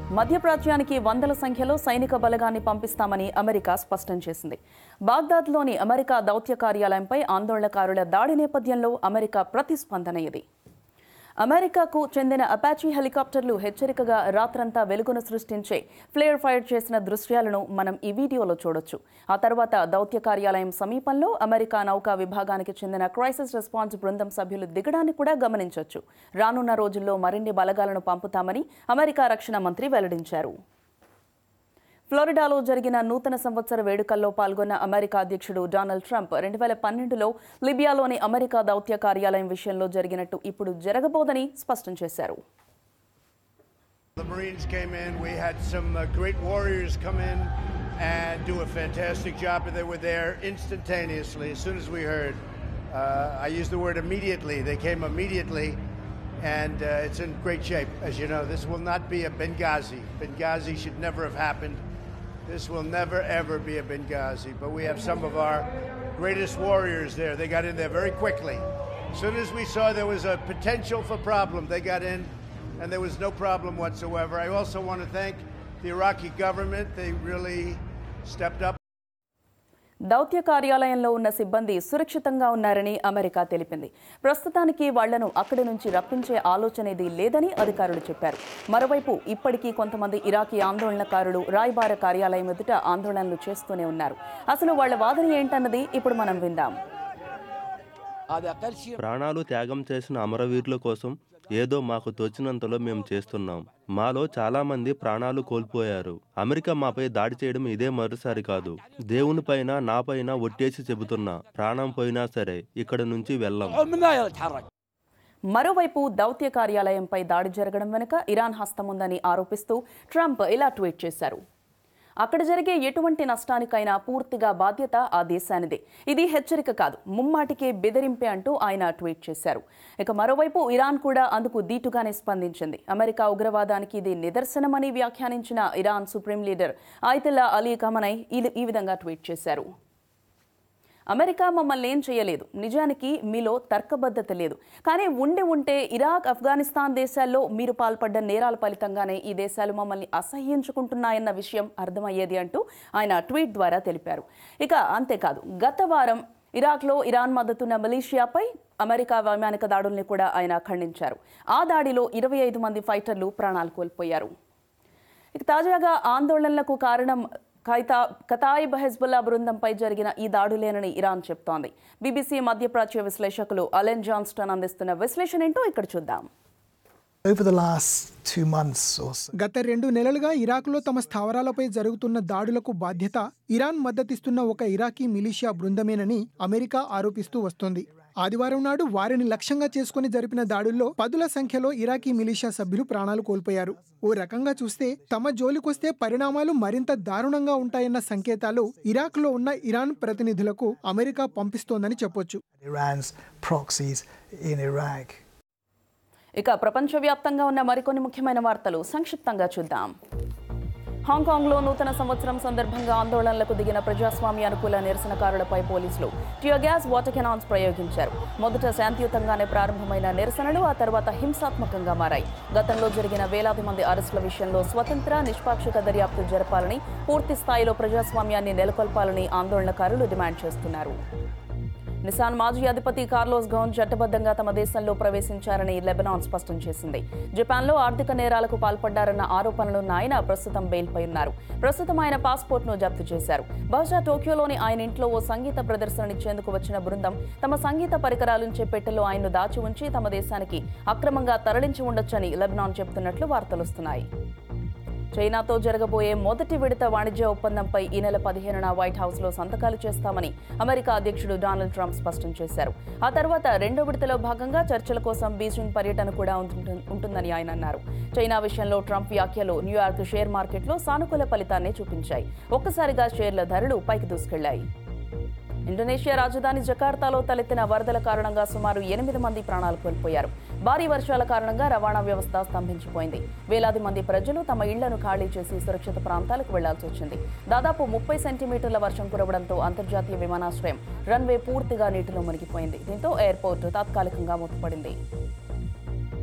మధ్యప్రాచ్యానికి వందల సంఖ్యలో సైనిక బలగాన్ని పంపిస్తామని అమెరికా స్పష్టం చేసింది బాగ్దాద్లోని అమెరికా దౌత్య కార్యాలయంపై ఆందోళనకారుల దాడి నేపథ్యంలో అమెరికా ప్రతిస్పందన ఇది అమెరికాకు చెందిన అపాచీ హెలికాప్టర్లు హెచ్చరికగా రాత్రంతా వెలుగును సృష్టించే ఫ్లేర్ ఫైర్ చేసిన దృశ్యాలను మనం ఈ వీడియోలో చూడొచ్చు ఆ తర్వాత దౌత్య కార్యాలయం సమీపంలో అమెరికా నౌకా విభాగానికి చెందిన క్రైసిస్ రెస్పాన్స్ బృందం సభ్యులు దిగడాన్ని కూడా గమనించొచ్చు రానున్న రోజుల్లో మరిన్ని బలగాలను పంపుతామని అమెరికా రక్షణ మంత్రి వెల్లడించారు ఫ్లోరిడాలో జరిగిన నూతన సంవత్సర వేడుకల్లో పాల్గొన్న అమెరికా అధ్యక్షుడు డొనాల్డ్ ట్రంప్ రెండు వేల పన్నెండులో లిబియాలోని అమెరికా దౌత్య కార్యాలయం విషయంలో జరిగినట్టు ఇప్పుడు జరగబోదని స్పష్టం చేశారు The Marines came in. We had some uh, great warriors come in and do a fantastic job, and they were there instantaneously as soon as we heard. Uh, I use the word immediately. They came immediately, and uh, it's in great shape. As you know, this will not be a Benghazi. Benghazi should never have happened. This will never, ever be a Benghazi. But we have some of our greatest warriors there. They got in there very quickly. As soon as we saw there was a potential for problem, they got in, and there was no problem whatsoever. I also want to thank the Iraqi government. They really stepped up. దౌత్య కార్యాలయంలో ఉన్న సిబ్బంది సురక్షితంగా ఉన్నారని America తెలిపింది ప్రస్తుతానికి వాళ్లను అక్కడి నుంచి రప్పించే ఆలోచనేది లేదని అధికారులు చెప్పారు మరోవైపు ఇప్పటికీ కొంతమంది ఇరాకీ ఆందోళనకారులు రాయబార కార్యాలయం ఎదుట ఆందోళనలు చేస్తూనే ఉన్నారు అసలు వాళ్ల వాదన ఏంటన్నది ఇప్పుడు మనం విందాం هذا اقل شيء ప్రాణాలు త్యాగం చేసిన అమరవీరుల కోసం ఏదో మాకు తోచినంతలో మేము చేస్తున్నాం మాలో చాలా మంది ప్రాణాలు కోల్పోయారు అమెరికా మాపై దాడి చేయడం ఇదే మరోసారి కాదు దేవునిపైన నాపైన ఒట్టేసి చెబుతున్నా ప్రాణం పోయినా సరే ఇక్కడ నుంచి వెళ్ళం عمرنا يتحرك మరోవైపు దౌత్య కార్యాలయంపై దాడి జరగడం వెనుక ఇరాన్ హస్తం ఉందని ఆరోపిస్తూ ట్రంప్ ఇలా ట్వీట్ చేశారు అక్కడ జరిగే ఎటువంటి నష్టానికైనా పూర్తిగా బాధ్యత ఆ దేశానిదే ఇది హెచ్చరిక కాదు ముమ్మాటికే బెదిరింపే అంటూ ఆయన ట్వీట్ చేశారు ఇక మరోవైపు ఇరాన్ కూడా అందుకు దీటుగానే స్పందించింది అమెరికా ఉగ్రవాదానికి ఇది నిదర్శనమని వ్యాఖ్యానించిన Iran supreme leader Ayatollah Ali Khamenei ఈ- ఈ విధంగా ట్వీట్ చేశారు అమెరికా మమ్మల్ని ఏం చేయలేదు నిజానికి మీలో తర్కబద్ధత లేదు కానీ ఉండి ఉంటే ఇరాక్ ఆఫ్ఘనిస్తాన్ దేశాల్లో మీరు పాల్పడ్డ నేరాల ఫలితంగానే ఈ దేశాలు మమ్మల్ని అసహ్యించుకుంటున్నాయన్న విషయం అర్థమయ్యేది అంటూ ఆయన ట్వీట్ ద్వారా తెలిపారు ఇక అంతేకాదు గత వారం ఇరాక్లో ఇరాన్ మద్దతున్న మలేషియాపై అమెరికా వైమానిక దాడుల్ని కూడా ఆయన ఖండించారు ఆ దాడిలో ఇరవై ఐదు మంది ఫైటర్లు ప్రాణాలు కోల్పోయారు ఇక తాజాగా ఆందోళనలకు కారణం ఖైతా కతాయిబ్ హెజ్బుల్లా బృందంపై జరిగిన ఈ దాడులేనని ఇరాన్ చెప్తోంది బీబీసీ మధ్యప్రాచ్య విశ్లేషకులు అలెన్ జాన్స్టన్ అందిస్తున్న విశ్లేషణ ఏంటో ఇక్కడ చూద్దాం Over the last two months or so, గత రెండు నెలలుగా ఇరాక్లో తమ స్థావరాలపై జరుగుతున్న దాడులకు బాధ్యత ఇరాన్ మద్దతిస్తున్న ఒక ఇరాకీ మిలిషియా బృందమేనని అమెరికా ఆరోపిస్తూ వస్తోంది ఆదివారం నాడు వారిని లక్ష్యంగా చేసుకుని జరిపిన దాడుల్లో పదుల సంఖ్యలో ఇరాకీ మిలిషియా సభ్యులు ప్రాణాలు కోల్పోయారు ఓ రకంగా చూస్తే తమ జోలికొస్తే పరిణామాలు మరింత దారుణంగా ఉంటాయన్న సంకేతాలు ఇరాక్లో ఉన్న ఇరాన్ ప్రతినిధులకు అమెరికా పంపిస్తోందని చెప్పొచ్చు Iran's proxies in Iraq. ఇక ప్రపంచవ్యాప్తంగా ఉన్న మరికొన్ని ముఖ్యమైన వార్తలు సంక్షిప్తంగా చూద్దాం హాంకాంగ్లో నూతన సంవత్సరం సందర్భంగా ఆందోళనలకు దిగిన ప్రజాస్వామ్య అనుకూల నిరసనకారులపై పోలీసులు టియర్ గ్యాస్ వాటర్ కెనాన్స్ ప్రయోగించారు మొదట శాంతియుతంగానే ప్రారంభమైన నిరసనలు ఆ తర్వాత హింసాత్మకంగా మారాయి గతంలో జరిగిన వేలాది మంది అరెస్టుల విషయంలో స్వతంత్ర నిష్పాక్షిక దర్యాప్తు జరపాలని పూర్తి స్థాయిలో ప్రజాస్వామ్యాన్ని నెలకొల్పాలని ఆందోళనకారులు డిమాండ్ చేస్తున్నారు నిసాన్ మాజీ అధిపతి కార్లోస్ గౌన్ చట్టబద్ధంగా తమ దేశంలో ప్రవేశించారని లెబనాన్ స్పష్టం చేసింది జపాన్లో ఆర్థిక నేరాలకు పాల్పడ్డారన్న ఆరోపణలున్న ఆయన ప్రస్తుతం బెయిల్పై ఉన్నారు ప్రస్తుతం ఆయన పాస్పోర్ట్ను జప్తు చేశారు బహుశా టోక్యోలోని ఆయన ఇంట్లో ఓ సంగీత ప్రదర్శననిచ్చేందుకు వచ్చిన బృందం తమ సంగీత పరికరాలుంచే పెట్టెలో ఆయన్ను దాచి ఉంచి తమ దేశానికి అక్రమంగా తరలించి ఉండొచ్చని లెబనాన్ చెబుతున్నట్లు వార్తలొస్తున్నాయి చైనాతో జరగబోయే మొదటి విడత వాణిజ్య ఒప్పందంపై ఈ నెల పదిహేనున వైట్ హౌస్ లో సంతకాలు చేస్తామని అమెరికా అధ్యక్షుడు డొనాల్డ్ ట్రంప్ స్పష్టం చేశారు ఆ తర్వాత రెండో విడతలో భాగంగా చర్చల కోసం బీజింగ్ పర్యటన కూడా ఉంటు- ఉంటుందని ఆయన అన్నారు చైనా విషయంలో ట్రంప్ వ్యాఖ్యలు న్యూయార్క్ షేర్ మార్కెట్లో సానుకూల ఫలితాన్ని చూపించాయి ఒక్కసారిగా షేర్ల ధరలు పైకి దూసుకెళ్లాయి ఇండోనేషియా రాజధాని జకార్తాలో తలెత్తిన వరదల కారణంగా సుమారు ఎనిమిది మంది ప్రాణాలు కోల్పోయారు భారీ వర్షాల కారణంగా రవాణా వ్యవస్థ స్తంభించిపోయింది వేలాది మంది ప్రజలు తమ ఇళ్లను ఖాళీ చేసి సురక్షిత ప్రాంతాలకు వెళ్లాల్సి వచ్చింది దాదాపు ముప్పై సెంటీమీటర్ల వర్షం కురవడంతో అంతర్జాతీయ విమానాశ్రయం రన్వే పూర్తిగా నీటిలో మునిగిపోయింది దీంతో ఎయిర్పోర్ట్ తాత్కాలికంగా మూతపడింది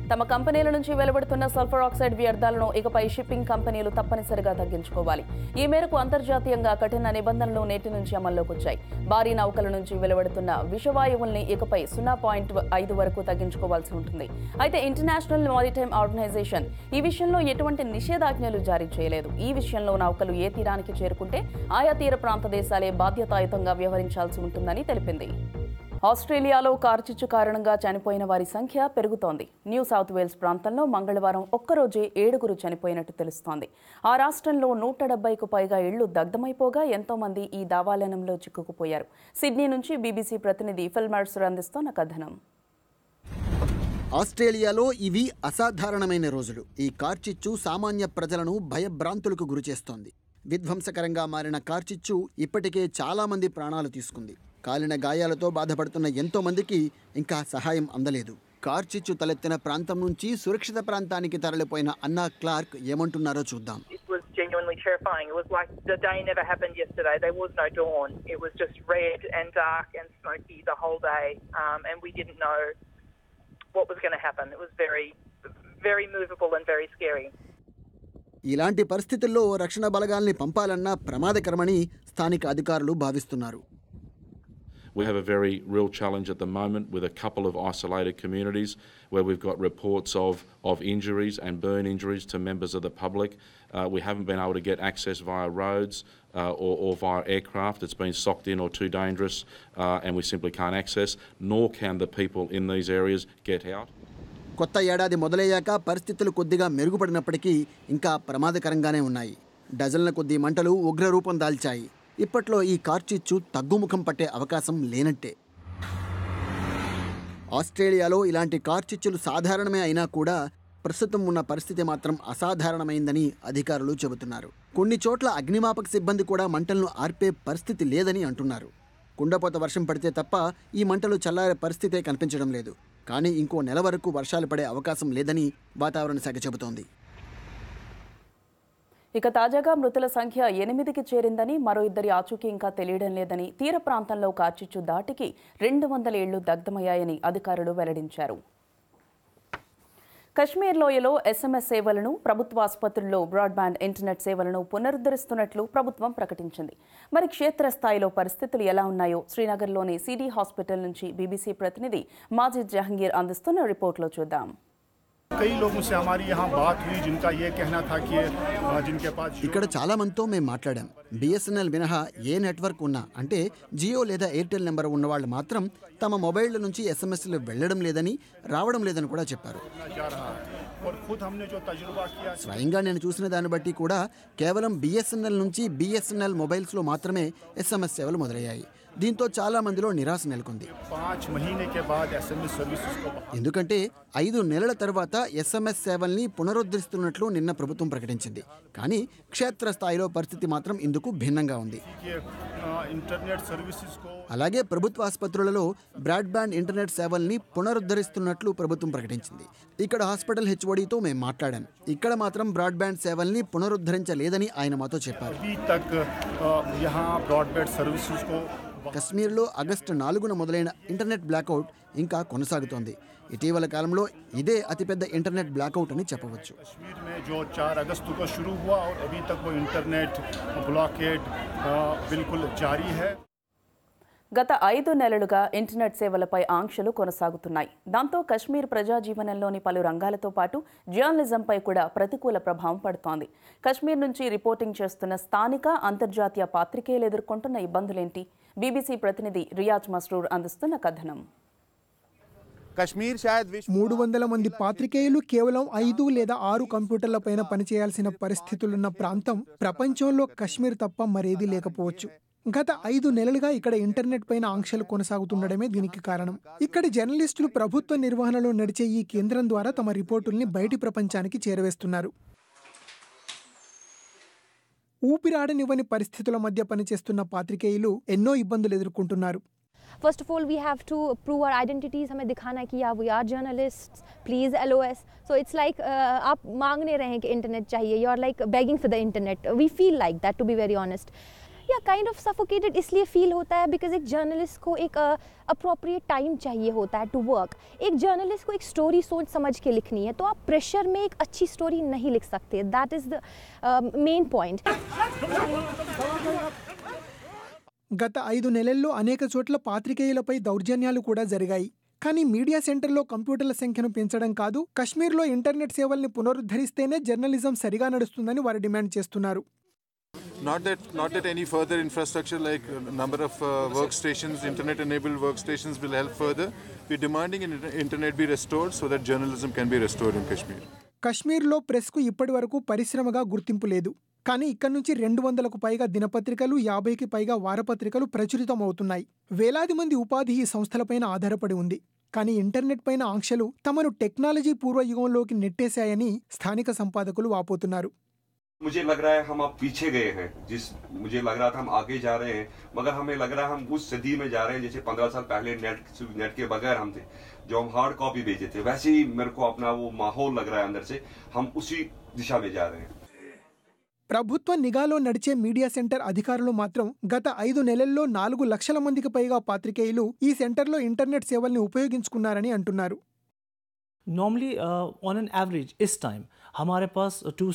తమ కంపెనీల నుంచి వెలువడుతున్న సల్ఫర్ ఆక్సైడ్ వ్యర్థాలను ఇకపై షిప్పింగ్ కంపెనీలు తప్పనిసరిగా తగ్గించుకోవాలి ఈ మేరకు అంతర్జాతీయంగా కఠిన నిబంధనలు నేటి నుంచి అమల్లోకి వచ్చాయి భారీ నౌకల నుంచి వెలువడుతున్న విషవాయువుల్ని ఇకపై సున్నా పాయింట్ ఐదు వరకు తగ్గించుకోవాల్సి ఉంటుంది అయితే ఇంటర్నేషనల్ మారిటైమ్ ఆర్గనైజేషన్ ఈ విషయంలో ఎటువంటి నిషేధాజ్ఞలు జారీ చేయలేదు ఈ విషయంలో నౌకలు ఏ తీరానికి చేరుకుంటే ఆయా తీర ప్రాంత దేశాలే బాధ్యతాయుతంగా వ్యవహరించాల్సి ఉంటుందని తెలిపింది ఆస్ట్రేలియాలో కార్చిచ్చు కారణంగా చనిపోయిన వారి సంఖ్య పెరుగుతోంది న్యూ సౌత్ వేల్స్ ప్రాంతంలో మంగళవారం ఒక్కరోజే ఏడుగురు చనిపోయినట్టు తెలుస్తోంది ఆ రాష్ట్రంలో నూట డెబ్బైకు పైగా ఇళ్లు దగ్ధమైపోగా ఎంతో మంది ఈ దావాలనంలో చిక్కుకుపోయారు సిడ్నీ నుంచి బీబీసీ ప్రతినిధి ఫిల్మర్స్ అందిస్తోన్న కథనం ఆస్ట్రేలియాలో ఇవి అసాధారణమైన రోజులు ఈ కార్చిచ్చు సామాన్య ప్రజలను భయభ్రాంతులకు గురిచేస్తోంది విధ్వంసకరంగా మారిన కార్చిచ్చు ఇప్పటికే చాలా మంది ప్రాణాలు తీసుకుంది కాలిన గాయాలతో బాధపడుతున్న ఎంతో మందికి ఇంకా సహాయం అందలేదు కార్చిచ్చు తలెత్తిన ప్రాంతం నుంచి సురక్షిత ప్రాంతానికి తరలిపోయిన అన్నా క్లార్క్ ఏమంటున్నారో చూద్దాం it was genuinely terrifying. It was like the day never happened yesterday. There was no dawn. It was just red and dark and smoky the whole day, um, and we didn't know what was going to happen. It was very, very movable and very scary. ఇలాంటి పరిస్థితుల్లో రక్షణ బలగాల్ని పంపాలన్నా ప్రమాదకరమని స్థానిక అధికారులు భావిస్తున్నారు We have a very real challenge at the moment with a couple of isolated communities where we've got reports of, of injuries and burn injuries to members of the public. Uh, we haven't been able to get access via roads uh, or, or via aircraft. It's been socked in or too dangerous, uh, and we simply can't access, nor can the people in these areas get out. కొత్త ఏడాది మొదలయ్యాక పరిస్థితులు కొద్దిగా మెరుగుపడినప్పటికీ ఇంకా ప్రమాదకరంగానే ఉన్నాయి డజన్ల కొద్దీ మంటలు ఉగ్రరూపం దాల్చాయి ఇప్పట్లో ఈ కార్చిచ్చు తగ్గుముఖం పట్టే అవకాశం లేనట్టే ఆస్ట్రేలియాలో ఇలాంటి కార్చిచ్చులు సాధారణమే అయినా కూడా ప్రస్తుతం ఉన్న పరిస్థితి మాత్రం అసాధారణమైందని అధికారులు చెబుతున్నారు కొన్ని చోట్ల అగ్నిమాపక సిబ్బంది కూడా మంటలను ఆర్పే పరిస్థితి లేదని అంటున్నారు కుండపోత వర్షం పడితే తప్ప ఈ మంటలు చల్లారే పరిస్థితే కనిపించడం లేదు కానీ ఇంకో నెల వరకు వర్షాలు పడే అవకాశం లేదని వాతావరణ శాఖ చెబుతోంది ఇక తాజాగా మృతుల సంఖ్య ఎనిమిదికి చేరిందని మరో ఇద్దరి ఆచూకీ ఇంకా తెలియడం లేదని తీర ప్రాంతంలో కార్చిచ్చు దాటికి రెండు వందల ఏళ్లు దగ్ధమయ్యాయని అధికారులు వెల్లడించారు కశ్మీర్ లోయలో ఎస్ఎంఎస్ సేవలను ప్రభుత్వ ఆసుపత్రుల్లో బ్రాడ్బ్యాండ్ ఇంటర్నెట్ సేవలను పునరుద్ధరిస్తున్నట్లు ప్రభుత్వం ప్రకటించింది మరి క్షేత్రస్థాయిలో పరిస్థితులు ఎలా ఉన్నాయో శ్రీనగర్లోని సిటీ హాస్పిటల్ నుంచి బీబీసీ ప్రతినిధి మాజిద్ జహంగీర్ అందిస్తున్న రిపోర్ట్లో చూద్దాం कई लोगों से हमारी यहाँ बात हुई जिनका ये कहना था कि अ, जिनके पास ఇక్కడ చాలా మందితో మేము మాట్లాడాం బిఎస్ఎన్ఎల్ మినహా ఏ నెట్వర్క్ ఉన్నా అంటే జియో లేదా ఎయిర్టెల్ నెంబర్ ఉన్నవాళ్ళు మాత్రం తమ మొబైళ్ల నుంచి ఎస్ఎంఎస్లు వెళ్ళడం లేదని రావడం లేదని కూడా చెప్పారు जा रहा है और खुद हमने जो तजुर्बा किया స్వయంగా నేను చూసిన దాన్ని బట్టి కూడా కేవలం బిఎస్ఎన్ఎల్ నుంచి బిఎస్ఎన్ఎల్ మొబైల్స్లో మాత్రమే ఎస్ఎంఎస్ సేవలు మొదలయ్యాయి దీంతో చాలా మందిలో నిరాశ నెలకొంది पाँच महीने के बाद एस एम एस सर्विसेज को बहाल ఎందుకంటే ఐదు నెలల తర్వాత ఎస్ఎంఎస్ సేవల్ని పునరుద్ధరిస్తున్నట్లు నిన్న ప్రభుత్వం ప్రకటించింది కానీ క్షేత్రస్థాయిలో పరిస్థితి మాత్రం ఇందుకు భిన్నంగా ఉంది किए अ, इंटरनेट सर्विसेज को అలాగే ప్రభుత్వ ఆసుపత్రులలో బ్రాడ్బ్యాండ్ ఇంటర్నెట్ సేవల్ని పునరుద్ధరిస్తున్నట్లు ప్రభుత్వం ప్రకటించింది ఇక్కడ హాస్పిటల్ హెచ్ఓడితో మేము మాట్లాడాం ఇక్కడ మాత్రం బ్రాడ్బ్యాండ్ సేవల్ని పునరుద్ధరించలేదని ఆయన మాతో చెప్పారు अभी तक अ, यहाँ ब्रॉडबैंड सर्विसेज को కశ్మీర్లో ఆగస్టు నాలుగున మొదలైన ఇంటర్నెట్ బ్లాకౌట్ ఇంకా కొనసాగుతోంది ఇటీవల కాలంలో ఇదే అతిపెద్ద ఇంటర్నెట్ బ్లాకౌట్ అని చెప్పవచ్చు कश्मीर में जो चार अगस्त को शुरू हुआ और अभी तक वो इंटरनेट ब्लॉकेट अ, बिल्कुल जारी है గత ఐదు నెలలుగా ఇంటర్నెట్ సేవలపై ఆంక్షలు కొనసాగుతున్నాయి దాంతో కశ్మీర్ ప్రజాజీవనంలోని పలు రంగాలతో పాటు జర్నలిజంపై కూడా ప్రతికూల ప్రభావం పడుతోంది కశ్మీర్ నుంచి రిపోర్టింగ్ చేస్తున్న స్థానిక అంతర్జాతీయ పాత్రికేయులు ఎదుర్కొంటున్న ఇబ్బందులేంటి బీబీసీ ప్రతినిధి రియాజ్ మస్రూర్ అందిస్తున్న కథనం कश्मीर शायद विश्व మూడు వందల మంది పాత్రికేయులు కేవలం ఐదు లేదా ఆరు కంప్యూటర్లపైన పనిచేయాల్సిన పరిస్థితులున్న ప్రాంతం ప్రపంచంలో కశ్మీర్ తప్ప మరేదీ లేకపోవచ్చు గత ఐదు నెలలుగా ఇక్కడ ఇంటర్నెట్ పైన ఆంక్షలు కొనసాగుతుండడమే దీనికి కారణం ఇక్కడి జర్నలిస్టులు ప్రభుత్వ నిర్వహణలో నడిచే ఈ కేంద్రం ద్వారా తమ రిపోర్టుల్ని బయటి ప్రపంచానికి చేరవేస్తున్నారు ఊపిరాడనివ్వని పరిస్థితుల మధ్య పనిచేస్తున్న పాత్రికేయులు ఎన్నో ఇబ్బందులు ఎదుర్కొంటున్నారు first of all we have to prove our identities हमें दिखाना है कि या we are journalist please L O S so it's like आप मांग नहीं रहे हैं कि इंटरनेट चाहिए you are like begging for the internet we feel like that to be very honest या या काइंड ऑफ सफोकेटेड इसलिए फील होता है बिकॉज एक जर्नलिस्ट को एक अप्रोप्रिएट टाइम चाहिए होता है टू वर्क एक जर्नलिस्ट को एक स्टोरी सोच समझ के लिखनी है तो आप प्रेशर में एक अच्छी स्टोरी नहीं लिख सकते that is the main point గత ఐదు నెలల్లో అనేక చోట్ల పాత్రికేయులపై దౌర్జన్యాలు కూడా జరిగాయి కానీ మీడియా సెంటర్లో కంప్యూటర్ల సంఖ్యను పెంచడం కాదు కశ్మీర్లో ఇంటర్నెట్ సేవల్ని పునరుద్ధరిస్తేనే జర్నలిజం సరిగా నడుస్తుందని వారు డిమాండ్ చేస్తున్నారు Not that, not that any further infrastructure like uh, number of uh, workstations, internet-enabled workstations will help further. We're demanding an inter- internet be restored so that journalism can be restored in Kashmir. కశ్మీర్లో ప్రెస్కు ఇప్పటి వరకు పరిశ్రమగా గుర్తింపు లేదు కానీ ఇక్కడి నుంచి రెండు వందలకు పైగా దినపత్రికలు యాభైకి పైగా వారపత్రికలు ప్రచురితమవుతున్నాయి వేలాది మంది ఉపాధి ఈ సంస్థలపైన ఆధారపడి ఉంది కానీ ఇంటర్నెట్ పైన ఆంక్షలు తమను టెక్నాలజీ పూర్వయుగంలోకి నెట్టేశాయని స్థానిక సంపాదకులు వాపోతున్నారు मुझे लग रहा है हम अब पीछे गए हैं जिस मुझे लग रहा था हम आगे जा रहे हैं मगर हमें लग रहा है हम उस सदी में जा रहे हैं जैसे पंद्रह साल पहले नेट नेट के बगैर हम थे जो हम हार्ड कॉपी भेजे थे वैसे ही मेरे को अपना वो माहौल लग रहा है अंदर से हम उसी दिशा में जा रहे हैं ప్రభుత్వ నిఘాలో నడిచే మీడియా సెంటర్ అధికారులు మాత్రం గత ఐదు నెలల్లో నాలుగు లక్షల మందికి పైగా పాత్రికేయులు ఈ సెంటర్లో ఇంటర్నెట్ సేవల్ని ఉపయోగించుకున్నారని అంటున్నారు नॉर्मली ऑन एन एवरेज इस टाइम हमारे पास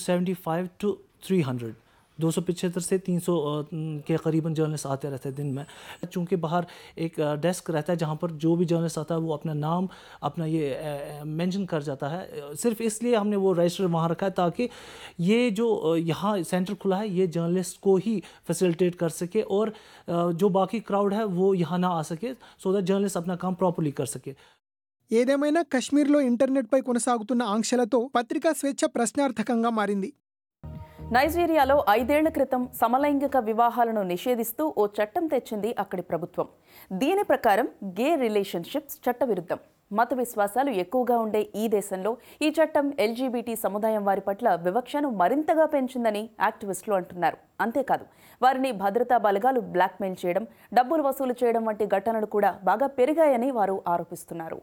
275 टू 300 दो सौ पिछहत्तर से तीन सौ के करीबन जर्नलिस्ट आते रहते हैं दिन में चूँकि बाहर एक डेस्क रहता है जहाँ पर जो भी जर्नलिस्ट आता है वो अपना नाम अपना ये मेंशन कर जाता है सिर्फ इसलिए हमने वो रजिस्टर वहाँ रखा है ताकि ये जो अ, यहाँ सेंटर खुला है ये जर्नलिस्ट को ही फैसिलिटेट कर सके और अ, जो बाकी क्राउड है वो यहाँ ना आ सके सो दैट जर्नलिस्ट अपना काम प्रॉपरली कर सके ఏదేమైనా కశ్మీర్లో ఇంటర్నెట్పై కొనసాగుతున్న ఆంక్షలతో పత్రికా స్వేచ్ఛ ప్రశ్నార్థకంగా మారింది నైజీరియాలో ఐదేళ్ల క్రితం సమలైంగిక వివాహాలను నిషేధిస్తూ ఓ చట్టం తెచ్చింది అక్కడి ప్రభుత్వం దీని ప్రకారం గే రిలేషన్షిప్స్ చట్టవిరుద్ధం మత విశ్వాసాలు ఎక్కువగా ఉండే ఈ దేశంలో ఈ చట్టం ఎల్జీబీటీ సముదాయం వారి పట్ల వివక్షను మరింతగా పెంచిందని యాక్టివిస్టులు అంటున్నారు అంతేకాదు వారిని భద్రతా బలగాలు బ్లాక్మెయిల్ చేయడం డబ్బులు వసూలు చేయడం వంటి ఘటనలు కూడా బాగా పెరిగాయని వారు ఆరోపిస్తున్నారు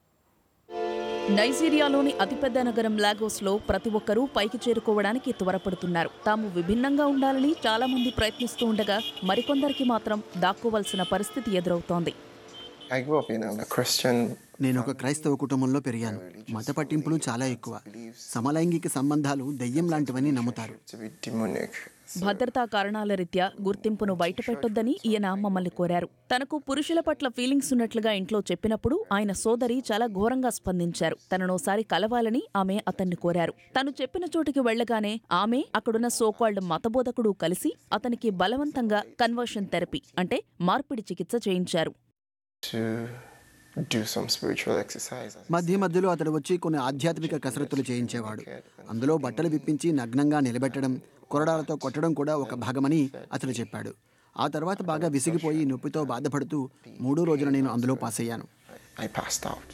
నైజీరియాలోని అతిపెద్ద నగరం లాగోస్లో ప్రతి ఒక్కరూ పైకి చేరుకోవడానికి త్వరపడుతున్నారు తాము విభిన్నంగా ఉండాలని చాలా మంది ప్రయత్నిస్తూ ఉండగా మరికొందరికి మాత్రం దాక్కోవలసిన పరిస్థితి ఎదురవుతోంది I grew up in a Christian నేను ఒక క్రైస్తవ కుటుంబంలో పెరిగాను మత పట్టింపులు చాలా ఎక్కువ సమలైంగిక సంబంధాలు దెయ్యం లాంటివని నమ్ముతారు to be demonic. భద్రతా కారణాల రీత్యా గుర్తింపును బయటపెట్టొద్దని ఈయన మమ్మల్ని కోరారు తనకు పురుషుల పట్ల ఫీలింగ్స్ ఉన్నట్లుగా ఇంట్లో చెప్పినప్పుడు ఆయన సోదరి చాలా ఘోరంగా స్పందించారు తననోసారి కలవాలని ఆమె అతన్ని కోరారు తను చెప్పిన చోటికి వెళ్లగానే ఆమె అక్కడున్న సోకాల్డ్ మతబోధకుడు కలిసి అతనికి బలవంతంగా కన్వర్షన్ థెరపీ అంటే మార్పిడి చికిత్స చేయించారు to do some spiritual exercises. మధ్య మధ్యలో అతడు వచ్చి కొన్ని ఆధ్యాత్మిక కసరత్తులు చేయించేవాడు అందులో బట్టలు విప్పించి నగ్నంగా నిలబెట్టడం కొరడాలతో కొట్టడం కూడా ఒక భాగమని అతడు చెప్పాడు ఆ తర్వాత బాగా విసిగిపోయి నొప్పితో బాధపడుతూ మూడో రోజున నేను అందులో పాస్ అయ్యాను I passed out.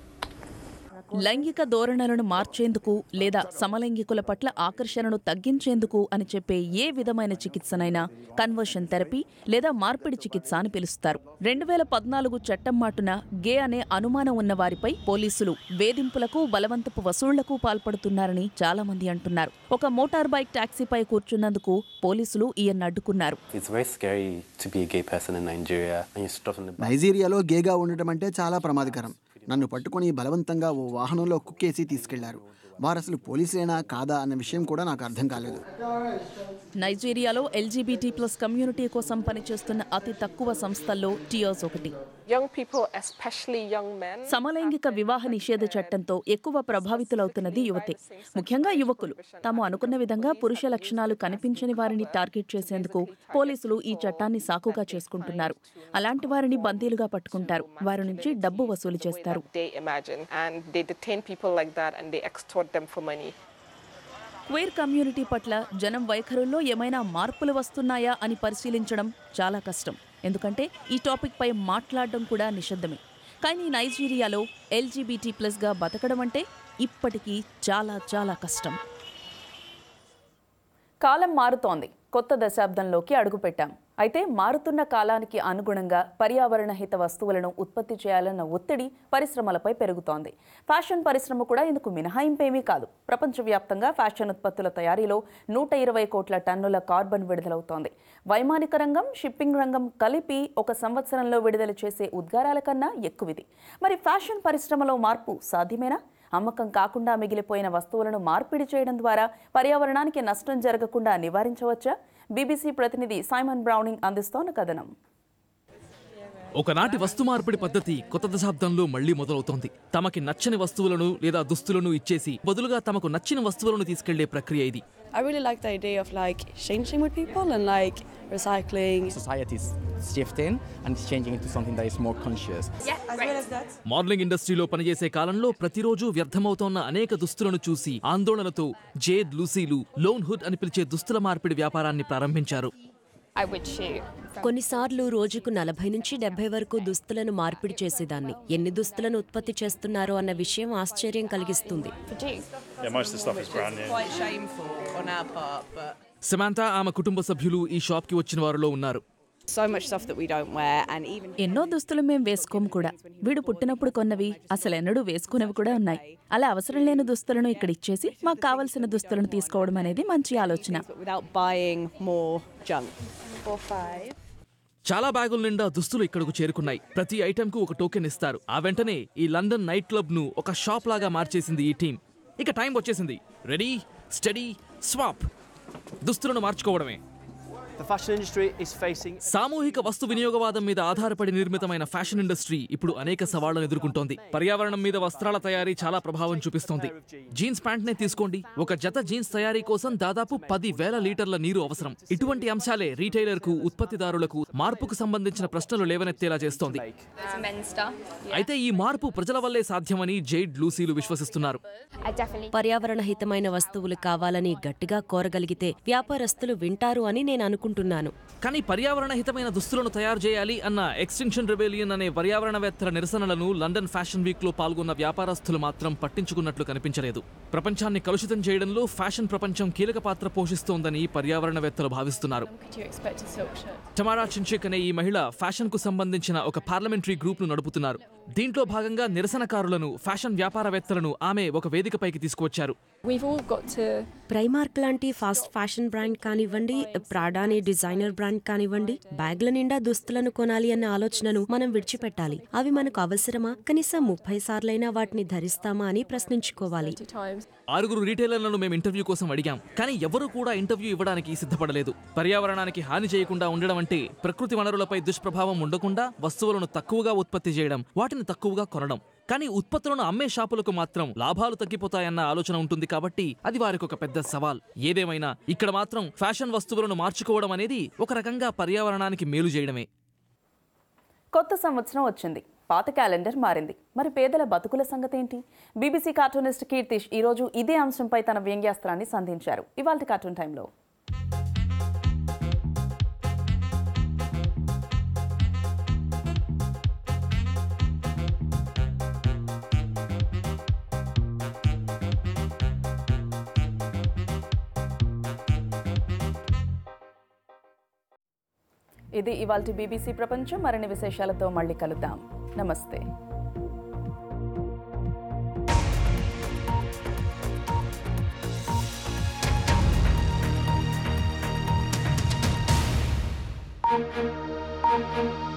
లైంగిక ధోరణులను మార్చేందుకు లేదా సమలైంగికుల పట్ల ఆకర్షణను తగ్గించేందుకు అని చెప్పే ఏ విధమైన చికిత్సనైనా కన్వర్షన్ థెరపీ లేదా మార్పిడి చికిత్స అని పిలుస్తారు రెండు వేల పద్నాలుగు చట్టం మాటున గే అనే అనుమానం ఉన్న వారిపై పోలీసులు వేధింపులకు బలవంతపు వసూళ్లకు పాల్పడుతున్నారని చాలా మంది అంటున్నారు ఒక మోటార్ బైక్ టాక్సీపై కూర్చున్నందుకు పోలీసులు ఈయన్ని అడ్డుకున్నారు It's very scary to be a gay person in Nigeria and you're stuck in the back. నైజీరియాలో గేగా ఉండటం అంటే చాలా ప్రమాదకరం నన్ను పట్టుకొని బలవంతంగా ఓ వాహనంలో కుక్కేసి తీసుకెళ్లారు వారు అసలు పోలీసులేనా కాదా అన్న విషయం కూడా నాకు అర్థం కాలేదు నైజీరియాలో ఎల్జీబీటీ ప్లస్ కమ్యూనిటీ కోసం పనిచేస్తున్న అతి తక్కువ సంస్థల్లో టియోస్ ఒకటి Young people, especially young men, సమలైంగిక వివాహ నిషేధ చట్టంతో ఎక్కువ ప్రభావితులవుతున్నది యువతే ముఖ్యంగా యువకులు తాము అనుకున్న విధంగా పురుష లక్షణాలు కనిపించని వారిని టార్గెట్ చేసేందుకు పోలీసులు ఈ చట్టాన్ని సాకుగా చేసుకుంటున్నారు అలాంటి వారిని బందీలుగా పట్టుకుంటారు వారి నుంచి డబ్బు వసూలు చేస్తారు they imagine, and they detain people like that and they extort them for money. Queer community పట్ల జనం వైఖరుల్లో ఏమైనా మార్పులు వస్తున్నాయా అని పరిశీలించడం చాలా కష్టం ఎందుకంటే ఈ టాపిక్ పై మాట్లాడడం కూడా నిషిద్ధమే కానీ నైజీరియాలో ఎల్జీబీటీ ప్లస్గా బతకడం అంటే ఇప్పటికీ చాలా చాలా కష్టం కాలం మారుతోంది కొత్త దశాబ్దంలోకి అడుగుపెట్టాం అయితే మారుతున్న కాలానికి అనుగుణంగా పర్యావరణ హిత వస్తువులను ఉత్పత్తి చేయాలన్న ఒత్తిడి పరిశ్రమలపై పెరుగుతోంది ఫ్యాషన్ పరిశ్రమ కూడా ఇందుకు మినహాయింపేమీ కాదు ప్రపంచవ్యాప్తంగా ఫ్యాషన్ ఉత్పత్తుల తయారీలో నూట ఇరవై కోట్ల టన్నుల కార్బన్ విడుదలవుతోంది వైమానిక రంగం షిప్పింగ్ రంగం కలిపి ఒక సంవత్సరంలో విడుదల చేసే ఉద్గారాల కన్నా ఎక్కువిది మరి ఫ్యాషన్ పరిశ్రమలో మార్పు సాధ్యమేనా అమ్మకం కాకుండా మిగిలిపోయిన వస్తువులను మార్పిడి చేయడం ద్వారా పర్యావరణానికి నష్టం జరగకుండా నివారించవచ్చా బీబీసీ ప్రతినిధి సైమన్ బ్రౌనింగ్ అందిస్తోన్న కథనం ఒకనాటి వస్తు మార్పిడి పద్ధతి కొత్త దశాబ్దంలో మళ్లీ మొదలవుతోంది తమకి నచ్చని వస్తువులను లేదా దుస్తులను ఇచ్చేసి బదులుగా తమకు నచ్చిన వస్తువులను తీసుకెళ్లే ప్రక్రియ ఇది I really like the idea of like changing with people and like recycling. Society is shifting and it's changing into something that is more conscious. as well as that. Modelling ఇండస్ట్రీలో పనిచేసే కాలంలో ప్రతిరోజు వ్యర్థమవుతోన్న అనేక దుస్తులను చూసి ఆందోళనతో జేడ్ లూసీలు లోన్ హుడ్ అని పిలిచే దుస్తుల మార్పిడి వ్యాపారాన్ని ప్రారంభించారు I would shoot. కొన్నిసార్లు రోజుకు నలభై నుంచి డెబ్బై వరకు దుస్తులను మార్పిడి చేసేదాన్ని ఎన్ని దుస్తులను ఉత్పత్తి చేస్తున్నారో అన్న విషయం ఆశ్చర్యం కలిగిస్తుంది Yeah, most of the stuff is brand new. Quite shameful on our part, but సమాంతా ఆమె కుటుంబ సభ్యులు ఈ షాప్కి వచ్చిన వారిలో ఉన్నారు so much stuff that we don't wear and even ఎన్నో దుస్తులు మేం వేసుకోము కూడా వీడు పుట్టినప్పుడు కొన్నవి అసలు ఎన్నడూ వేసుకునేవి కూడా ఉన్నాయి అలా అవసరం లేని దుస్తులను ఇక్కడ ఇచ్చేసి మాకు కావలసిన దుస్తులను తీసుకోవడం అనేది మంచి ఆలోచన without buying more junk. Four five. చాలా బ్యాగుల నిండా దుస్తులు ఇక్కడకు చేరుకున్నాయి ప్రతి ఐటెంకు ఒక టోకెన్ ఇస్తారు ఆ వెంటనే ఈ లండన్ నైట్ క్లబ్ ను ఒక షాప్ లాగా మార్చేసింది ఈ టీం ఇక టైం వచ్చేసింది రెడీ స్టడీ స్వాప్ దుస్తులను మార్చుకోవడమే The fashion industry is facing సామూహిక వస్తు వినియోగవాదం మీద ఆధారపడి నిర్మితమైన ఫ్యాషన్ ఇండస్ట్రీ ఇప్పుడు అనేక సవాళ్లను ఎదుర్కొంటోంది పర్యావరణం మీద వస్త్రాల తయారీ చాలా ప్రభావం చూపిస్తోంది జీన్స్ ప్యాంట్ నే తీసుకోండి ఒక జత జీన్స్ తయారీ కోసం దాదాపు పది వేల లీటర్ల నీరు అవసరం ఇటువంటి అంశాలే రీటైలర్ కు ఉత్పత్తిదారులకు మార్పుకు సంబంధించిన ప్రశ్నలు లేవనెత్తేలా చేస్తోంది It's men's stuff. అయితే ఈ మార్పు ప్రజల వల్లే సాధ్యమని జైడ్ లూసీలు విశ్వసిస్తున్నారు I definitely. పర్యావరణ హితమైన వస్తువులు కావాలని గట్టిగా కోరగలిగితే వ్యాపారస్తులు వింటారు అని నేను అనుకుంటున్నాను కానీ పర్యావరణ హితమైన దుస్తులను తయారు చేయాలి అన్న ఎక్స్టింక్షన్ రెబేలియన్ అనే పర్యావరణవేత్తల నిరసనలను లండన్ ఫ్యాషన్ వీక్ లో పాల్గొన్న వ్యాపారస్తులు మాత్రం పట్టించుకున్నట్లు కనిపించలేదు ప్రపంచాన్ని కలుషితం చేయడంలో ఫ్యాషన్ ప్రపంచం కీలక పాత్ర పోషిస్తోందని పర్యావరణవేత్తలు భావిస్తున్నారు Could you expect a silk shirt? టమారా చించిక్ అనే ఈ మహిళ ఫ్యాషన్ కు సంబంధించిన ఒక పార్లమెంటరీ గ్రూప్ ను నడుపుతున్నారు దీంట్లో భాగంగా నిరసనకారులను ఫ్యాషన్ వ్యాపారవేత్తలను ఆమె ఒక వేదికపైకి తీసుకువచ్చారు We've all got to. Primark లాంటి ఫాస్ట్ ఫ్యాషన్ బ్రాండ్ కానివ్వండి ప్రాడా అనే డిజైనర్ బ్రాండ్ కానివ్వండి బ్యాగ్ల నిండా దుస్తులను కొనాలి అన్న ఆలోచనను మనం విడిచిపెట్టాలి అవి మనకు అవసరమా కనీసం ముప్పై సార్లైనా వాటిని ధరిస్తామా అని ప్రశ్నించుకోవాలి ఆరుగురు రీటైలర్లను మేము ఇంటర్వ్యూ కోసం అడిగాం కానీ ఎవరూ కూడా ఇంటర్వ్యూ ఇవ్వడానికి సిద్ధపడలేదు పర్యావరణానికి హాని చేయకుండా ఉండడం అంటే ప్రకృతి వనరులపై దుష్ప్రభావం ఉండకుండా వస్తువులను తక్కువగా ఉత్పత్తి చేయడం వాటిని తక్కువగా కొనడం కానీ ఉత్పత్తులను అమ్మే షాపులకు మాత్రం లాభాలు తగ్గిపోతాయన్న ఆలోచన ఉంటుంది కాబట్టి అది వారికి ఒక పెద్ద సవాల్ ఏదేమైనా ఇక్కడ మాత్రం ఫ్యాషన్ వస్తువులను మార్చుకోవడం అనేది ఒక రకంగా పర్యావరణానికి మేలు చేయడమే కొత్త సంవత్సరం వచ్చింది పాత క్యాలెండర్ మారింది మరి పేదల బతుకుల సంగతి ఏంటి బీబీసీ కార్టూనిస్ట్ కీర్తిష్ ఈరోజు ఇదే అంశంపై తన వ్యంగ్యాస్త్రాన్ని సంధించారు ఇవాళ కార్టూన్ టైంలో ఇది ఇవాల్టి బీబీసీ ప్రపంచం మరిన్ని విశేషాలతో మళ్ళీ కలుద్దాం నమస్తే Thank you.